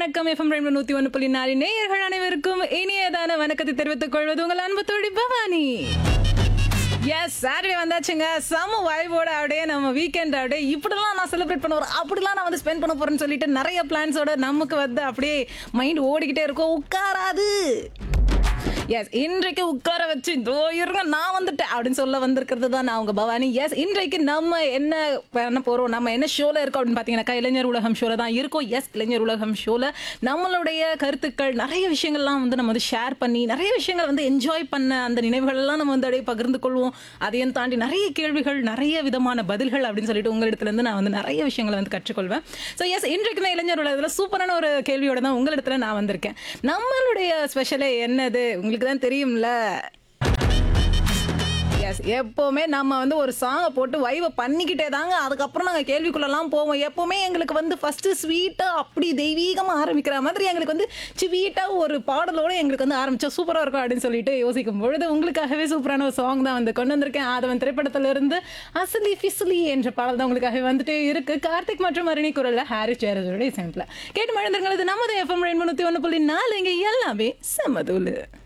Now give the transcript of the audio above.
வணக்கம் எஃப்எம் ரெண்டு நூத்தி ஒன்று புள்ளி நாலு நேயர்கள் அனைவருக்கும் இனியதான வணக்கத்தை தெரிவித்துக் கொள்வது உங்கள் அன்பு தோழி பவானி எஸ் சாட்டர்டே வந்தாச்சுங்க செம வைபோட அப்படியே நம்ம வீக்கெண்ட் அப்படியே இப்படிலாம் நான் செலிப்ரேட் பண்ண போறேன் அப்படிலாம் நான் வந்து ஸ்பெண்ட் பண்ண போறேன்னு சொல்லிட்டு நிறைய பிளான்ஸோட நமக்கு வந்து அப்படியே மைண்ட் ஓடிக்கிட்டே இருக்கும் உட்காராது எஸ் இன்றைக்கு உட்கார வச்சு இதோ இருங்க நான் வந்துட்டேன் அப்படின்னு சொல்ல வந்திருக்கிறது தான் நான் உங்க பவானி எஸ் இன்றைக்கு நம்ம என்ன பண்ண போறோம் நம்ம என்ன ஷோல இருக்கோம் அப்படின்னு பார்த்தீங்கன்னாக்கா இளைஞர் உலகம் ஷோல தான் இருக்கோம் எஸ் இளைஞர் உலகம் ஷோல நம்மளுடைய கருத்துக்கள் நிறைய விஷயங்கள்லாம் வந்து நம்ம வந்து ஷேர் பண்ணி நிறைய விஷயங்கள் வந்து என்ஜாய் பண்ண அந்த நினைவுகள் எல்லாம் நம்ம வந்து அப்படியே பகிர்ந்து கொள்வோம் அதையும் தாண்டி நிறைய கேள்விகள் நிறைய விதமான பதில்கள் அப்படின்னு சொல்லிட்டு உங்களிடத்துல இருந்து நான் வந்து நிறைய விஷயங்களை வந்து கற்றுக்கொள்வேன் ஸோ எஸ் இன்றைக்கு நான் இளைஞர் உலகத்தில் சூப்பரான ஒரு கேள்வியோட தான் உங்களிடத்துல நான் வந்திருக்கேன் நம்மளுடைய ஸ்பெஷலே என்னது உங்களுக்கு தான் தெரியும்ல எஸ் எப்போவுமே நம்ம வந்து ஒரு சாங்கை போட்டு வைவை பண்ணிக்கிட்டே தாங்க அதுக்கப்புறம் நாங்கள் கேள்விக்குள்ளெல்லாம் போவோம் எப்போவுமே எங்களுக்கு வந்து ஃபஸ்ட்டு ஸ்வீட்டாக அப்படி தெய்வீகமாக ஆரம்பிக்கிற மாதிரி எங்களுக்கு வந்து ஸ்வீட்டாக ஒரு பாடலோட எங்களுக்கு வந்து ஆரம்பிச்சா சூப்பராக இருக்கும் அப்படின்னு சொல்லிட்டு யோசிக்கும் பொழுது உங்களுக்காகவே சூப்பரான ஒரு சாங் தான் வந்து கொண்டு வந்திருக்கேன் ஆதவன் திரைப்படத்திலிருந்து அசலி ஃபிஸ்லி என்ற பாடல் தான் உங்களுக்காகவே வந்துட்டே இருக்கு கார்த்திக் மற்றும் அருணி குரலில் ஹாரி சேரஜோட இசையத்தில் கேட்டு மழந்திருங்கள் இது நமது எஃப்எம் ரெண்டு முந்நூற்றி ஒன்று புள்ளி நாலு இங்கே எல்லாமே செமதூலு